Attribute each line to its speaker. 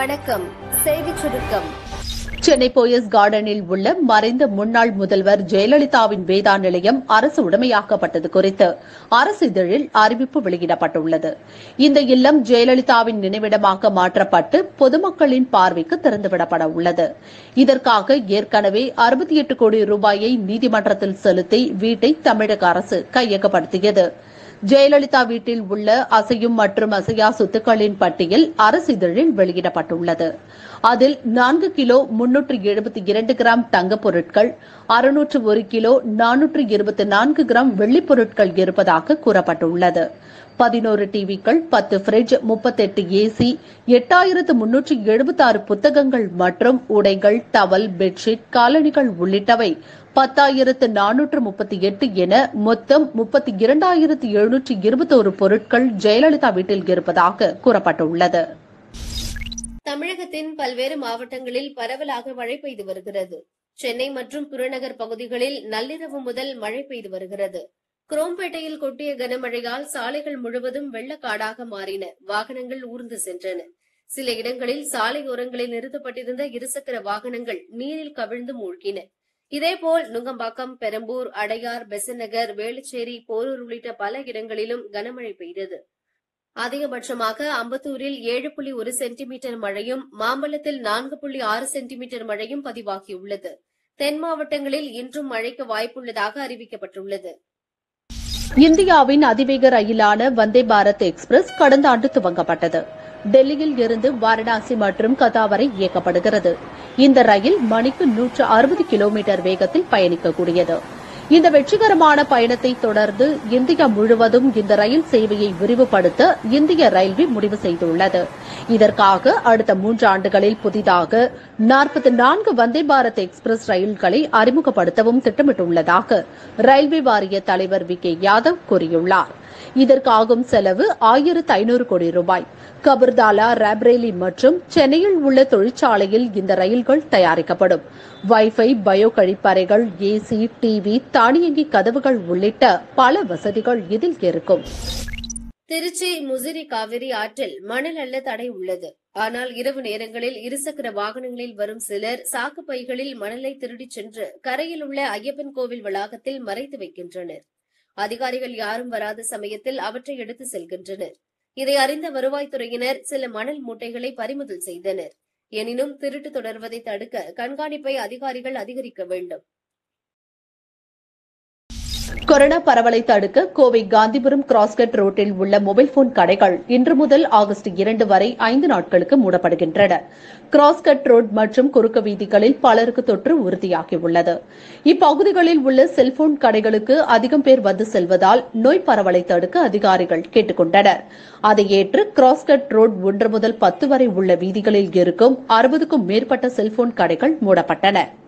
Speaker 1: வணக்கம் செய்திச் சுருக்கம்
Speaker 2: சென்னை போயஸ் கார்டனில் உள்ள மறைந்த முன்னாள் முதல்வர் ஜெயலலிதாவின் வேதா நிலையம் அரசு உடைமையாக்கப்பட்டது குறித்து அரசு இதழில் அறிவிப்பு வெளியிடப்பட்டுள்ளது இந்த இல்லம் ஜெயலலிதாவின் நினைவிடமாக மாற்றப்பட்டு பொதுமக்களின் பார்வைக்கு திறந்துவிடப்பட உள்ளது இதற்காக ஏற்கனவே அறுபத்தி எட்டு கோடி ரூபாயை நீதிமன்றத்தில் செலுத்தி வீட்டை தமிழக அரசு கையகப்படுத்தியது ஜெயலலிதா வீட்டில் உள்ள அசையும் மற்றும் அசையா சொத்துக்களின் பட்டியல் அரசிதழில் வெளியிடப்பட்டுள்ளது அதில் நான்கு கிலோ முன்னூற்று எழுபத்தி இரண்டு கிராம் தங்கப் பொருட்கள் அறுநூற்று ஒரு கிலோ நானூற்று இருபத்தி நான்கு கிராம் வெள்ளிப் பொருட்கள் இருப்பதாக கூறப்பட்டுள்ளது பதினோரு டிவிக்கள் பத்து பிரிட்ஜ் முப்பத்தெட்டு ஏசி எட்டாயிரத்து முன்னூற்று எழுபத்தாறு புத்தகங்கள் மற்றும் உடைகள் டவல் பெட்ஷீட் காலணிகள் உள்ளிட்டவை பத்தாயிரத்து நானூற்று முப்பத்தி எட்டு என மொத்தம் முப்பத்தி இரண்டாயிரத்து எழுநூற்று இருபத்தோரு பொருட்கள் ஜெயலலிதா வீட்டில் இருப்பதாக கூறப்பட்டுள்ளது
Speaker 1: தமிழகத்தின் பல்வேறு மாவட்டங்களில் பரவலாக மழை பெய்து வருகிறது சென்னை மற்றும் புறநகர் பகுதிகளில் நள்ளிரவு முதல் மழை பெய்து வருகிறது குரோம்பேட்டையில் கொட்டிய கனமழையால் சாலைகள் முழுவதும் வெள்ளக்காடாக மாறின வாகனங்கள் ஊர்ந்து சென்றன சில இடங்களில் சாலையோரங்களில் நிறுத்தப்பட்டிருந்த இருசக்கர வாகனங்கள் நீரில் கவிழ்ந்து மூழ்கின இதேபோல் நுங்கம்பாக்கம் பெரம்பூர் அடையார் பெசநகர் வேலுச்சேரி போரூர் உள்ளிட்ட பல இடங்களிலும் கனமழை பெய்தது அதிகபட்சமாக அம்பத்தூரில் ஏழு புள்ளி ஒரு சென்டிமீட்டர் மழையும் மாம்பலத்தில் நான்கு புள்ளி ஆறு சென்டிமீட்டர் மழையும் பதிவாகியுள்ளது தென் மாவட்டங்களில் இன்றும் மழைக்கு வாய்ப்புள்ளதாக அறிவிக்கப்பட்டுள்ளது
Speaker 2: இந்தியாவின் அதிவேக ரயிலான வந்தே பாரத் எக்ஸ்பிரஸ் கடந்த ஆண்டு துவங்கப்பட்டது டெல்லியில் இருந்து வாரணாசி மற்றும் கதா வரை இயக்கப்படுகிறது இந்த ரயில் மணிக்கு நூற்று அறுபது கிலோமீட்டர் வேகத்தில் பயணிக்கக்கூடியது இந்த வெற்றிகரமான பயணத்தை தொடர்ந்து இந்தியா முழுவதும் இந்த ரயில் சேவையை விரிவுபடுத்த இந்திய ரயில்வே முடிவு செய்துள்ளது இதற்காக அடுத்த மூன்று ஆண்டுகளில் புதிதாக நாற்பத்தி நான்கு வந்தே பாரத் எக்ஸ்பிரஸ் ரயில்களை அறிமுகப்படுத்தவும் திட்டமிட்டுள்ளதாக ரயில்வே வாரிய தலைவர் வி கே யாதவ் கூறியுள்ளார் இதற்காகும் செலவு ஆயிரத்து ஐநூறு கோடி ரூபாய் கபர்தாலா ரேப்ரேலி மற்றும் சென்னையில் உள்ள தொழிற்சாலையில் இந்த ரயில்கள் தயாரிக்கப்படும் வைஃபை பயோ கழிப்பறைகள் ஏசி டிவி தானியங்கி கதவுகள் உள்ளிட்ட பல வசதிகள் இதில் இருக்கும்
Speaker 1: திருச்சி முசிறி காவிரி ஆற்றில் மணல் அள்ள தடை உள்ளது ஆனால் இரவு நேரங்களில் இருசக்கர வாகனங்களில் வரும் சிலர் சாக்கு பைகளில் மணலை திருடிச் சென்று கரையில் உள்ள ஐயப்பன் கோவில் வளாகத்தில் மறைத்து வைக்கின்றனர் அதிகாரிகள் யாரும் வராத சமயத்தில் அவற்றை எடுத்து செல்கின்றனர் இதை அறிந்த வருவாய்த்துறையினர் சில மணல் மூட்டைகளை பறிமுதல் செய்தனர் எனினும் திருட்டு தொடர்வதை தடுக்க கண்காணிப்பை அதிகாரிகள் அதிகரிக்க வேண்டும்
Speaker 2: கொரோனா பரவலை தடுக்க கோவை காந்திபுரம் கிராஸ்கட் ரோட்டில் உள்ள மொபைல் போன் கடைகள் இன்று முதல் ஆகஸ்ட் இரண்டு வரை ஐந்து நாட்களுக்கு மூடப்படுகின்றன கிராஸ்கட் ரோட் மற்றும் குறுக்கு வீதிகளில் பலருக்கு தொற்று உறுதியாகியுள்ளது இப்பகுதிகளில் உள்ள செல்போன் கடைகளுக்கு அதிகம் பேர் வந்து செல்வதால் நோய் பரவலை தடுக்க அதிகாரிகள் கேட்டுக் கொண்டனர் அதை ஏற்று கிராஸ்கட் ரோட் ஒன்று முதல் பத்து வரை உள்ள வீதிகளில் இருக்கும் அறுபதுக்கும் மேற்பட்ட செல்போன் கடைகள் மூடப்பட்டன